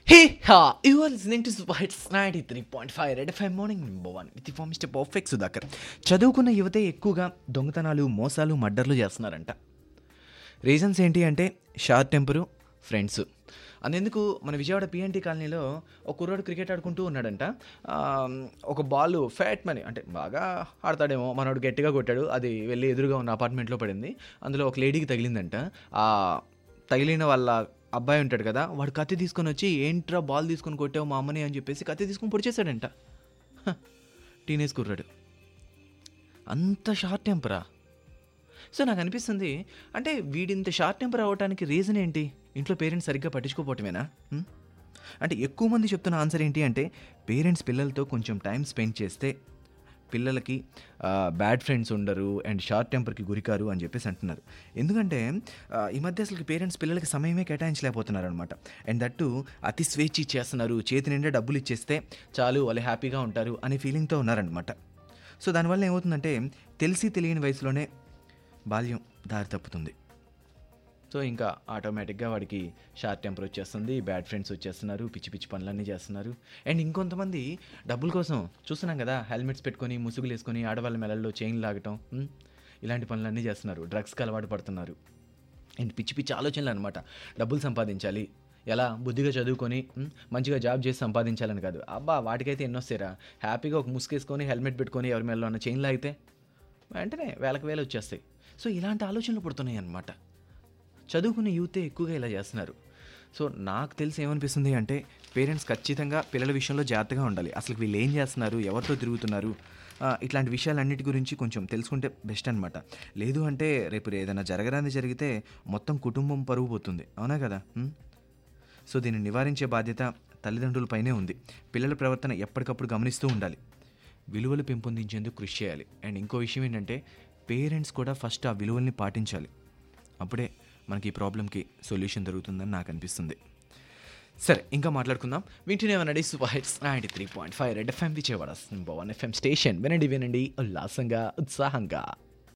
Hey, ha! You are listening to Super Hits 93.5 Red FM Morning Number 1 with the Mr. Perfect Sudhakar చదువుకున్న యువతే ఎక్కువగా దొంగతనాలు మోసాలు మర్డర్లు చేస్తున్నారంట రీజన్స్ ఏంటి అంటే షార్ట్ టెంపరు ఫ్రెండ్స్ అందుకు మన విజయవాడ పిఎన్టీ కాలనీలో ఒక కుర్రాడు క్రికెట్ ఆడుకుంటూ ఉన్నాడంట ఆ, ఒక బాల్ ఫ్యాట్ మనీ అంటే బాగా ఆడతాడేమో మనోడు గట్టిగా కొట్టాడు అది వెళ్ళి ఎదురుగా ఉన్న అపార్ట్మెంట్లో పడింది అందులో ఒక లేడీకి తగిలిందంట ఆ తగిలిన వాళ్ళ అబ్బాయి ఉంటాడు కదా వాడు కత్తి తీసుకొని వచ్చి ఏంట్రా బాల్ తీసుకొని కొట్టావు మా అమ్మని అని చెప్పేసి కత్తి తీసుకొని పొడిచేశాడంట హ, టీనేజ్ కుర్రాడు అంత షార్ట్ టెంపరా సో నాకు అనిపిస్తుంది అంటే వీడింత షార్ట్ టెంపర్ అవ్వడానికి రీజన్ ఏంటి ఇంట్లో పేరెంట్స్ సరిగ్గా పట్టించుకోపోవటమేనా హ్మ్? అంటే ఎక్కువ మంది చెప్తున్న ఆన్సర్ ఏంటి అంటే పేరెంట్స్ పిల్లలతో కొంచెం టైం స్పెండ్ చేస్తే పిల్లలకి బ్యాడ్ ఫ్రెండ్స్ ఉండరు అండ్ షార్ట్ టెంపర్కి గురికారు అని చెప్పేసి అంటున్నారు ఎందుకంటే ఆ, ఈ మధ్య అసలు పేరెంట్స్ పిల్లలకి సమయమే కేటాయించలేకపోతున్నారు అనమాట అండ్ దట్టు అతి స్వేచ్ఛ ఇచ్చేస్తున్నారు చేతి నిండా డబ్బులు ఇచ్చేస్తే చాలు వాళ్ళు హ్యాపీగా ఉంటారు అనే ఫీలింగ్తో ఉన్నారనమాట సో దానివల్ల ఏమవుతుందంటే తెలిసి తెలియని వయసులోనే బాల్యం దారి తప్పుతుంది సో ఇంకా ఆటోమేటిక్గా వాడికి షార్ట్ టెంపర్ వచ్చేస్తుంది బ్యాడ్ ఫ్రెండ్స్ వచ్చేస్తున్నారు పిచ్చి పిచ్చి పనులన్నీ చేస్తున్నారు అండ్ ఇంకొంతమంది డబ్బుల కోసం చూస్తున్నాం కదా హెల్మెట్స్ పెట్టుకొని ముసుగులు వేసుకొని ఆడవాళ్ళ మెడల్లో చైన్ లాగటం ఉమ్, ఇలాంటి పనులన్నీ చేస్తున్నారు డ్రగ్స్కి అలవాటు పడుతున్నారు అండ్ పిచ్చి పిచ్చి ఆలోచనలు అనమాట డబ్బులు సంపాదించాలి ఎలా బుద్ధిగా చదువుకొని ఉమ్, మంచిగా జాబ్ చేసి సంపాదించాలని కాదు అబ్బా వాటికైతే ఎన్నో వస్తారా హ్యాపీగా ఒక ముసుగేసుకొని హెల్మెట్ పెట్టుకొని ఎవరి మెడలో ఉన్న చైన్ లాగితే వెంటనే వేలకు వేలు వచ్చేస్తాయి సో ఇలాంటి ఆలోచనలు పుడుతున్నాయి అన్నమాట చదువుకునే యూతే ఎక్కువగా ఇలా చేస్తున్నారు సో నాకు తెలిసి ఏమనిపిస్తుంది అంటే పేరెంట్స్ ఖచ్చితంగా పిల్లల విషయంలో జాగ్రత్తగా ఉండాలి అసలు వీళ్ళు ఏం చేస్తున్నారు ఎవరితో తిరుగుతున్నారు ఆ, ఇట్లాంటి విషయాలన్నిటి గురించి కొంచెం తెలుసుకుంటే బెస్ట్ అనమాట లేదు అంటే రేపు ఏదైనా జరగరాని జరిగితే మొత్తం కుటుంబం పరుగు పోతుంది అవునా కదా హ్మ్? సో దీన్ని నివారించే బాధ్యత తల్లిదండ్రులపైనే ఉంది పిల్లల ప్రవర్తన ఎప్పటికప్పుడు గమనిస్తూ ఉండాలి విలువలు పెంపొందించేందుకు కృషి చేయాలి అండ్ ఇంకో విషయం ఏంటంటే పేరెంట్స్ కూడా ఫస్ట్ ఆ విలువల్ని పాటించాలి అప్పుడే మనకి ఈ ప్రాబ్లంకి సొల్యూషన్ దొరుకుతుందని నాకు అనిపిస్తుంది సరే ఇంకా మాట్లాడుకుందాం వింటూనే వినండి super hits ninety three point five red FM Vijayawada one FM station వినండి వినండి ఉల్లాసంగా ఉత్సాహంగా